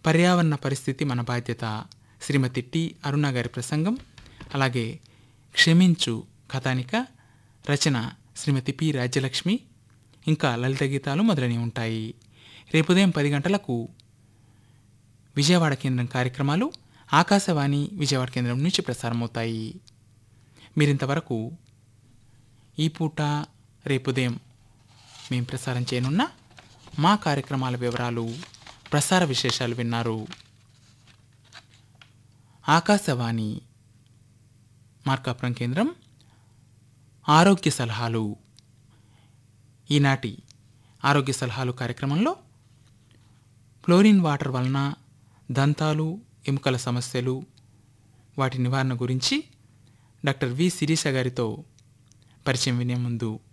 పర్యావరణ పరిస్థితి మన బాధ్యత శ్రీమతి టి అరుణ గారి ప్రసంగం అలాగే క్షమించు కథానిక రచన శ్రీమతి పి రాజ్యలక్ష్మి ఇంకా లలిత గీతాలు మొదలైనవి ఉంటాయి రేపు ఉదయం పది గంటలకు విజయవాడ కేంద్రం కార్యక్రమాలు ఆకాశవాణి విజయవాడ కేంద్రం నుంచి ప్రసారమవుతాయి మీరింతవరకు ఈ పూట రేపు ఉదయం మేము ప్రసారం చేయనున్న మా కార్యక్రమాల వివరాలు ప్రసార విశేషాలు విన్నారు ఆకాశవాణి మార్కాపురం కేంద్రం ఆరోగ్య సలహాలు ఈనాటి ఆరోగ్య సలహాలు కార్యక్రమంలో క్లోరిన్ వాటర్ వలన దంతాలు ఎముకల సమస్యలు వాటి నివారణ గురించి డాక్టర్ వి శిరీష గారితో పరిచయం వినే ముందు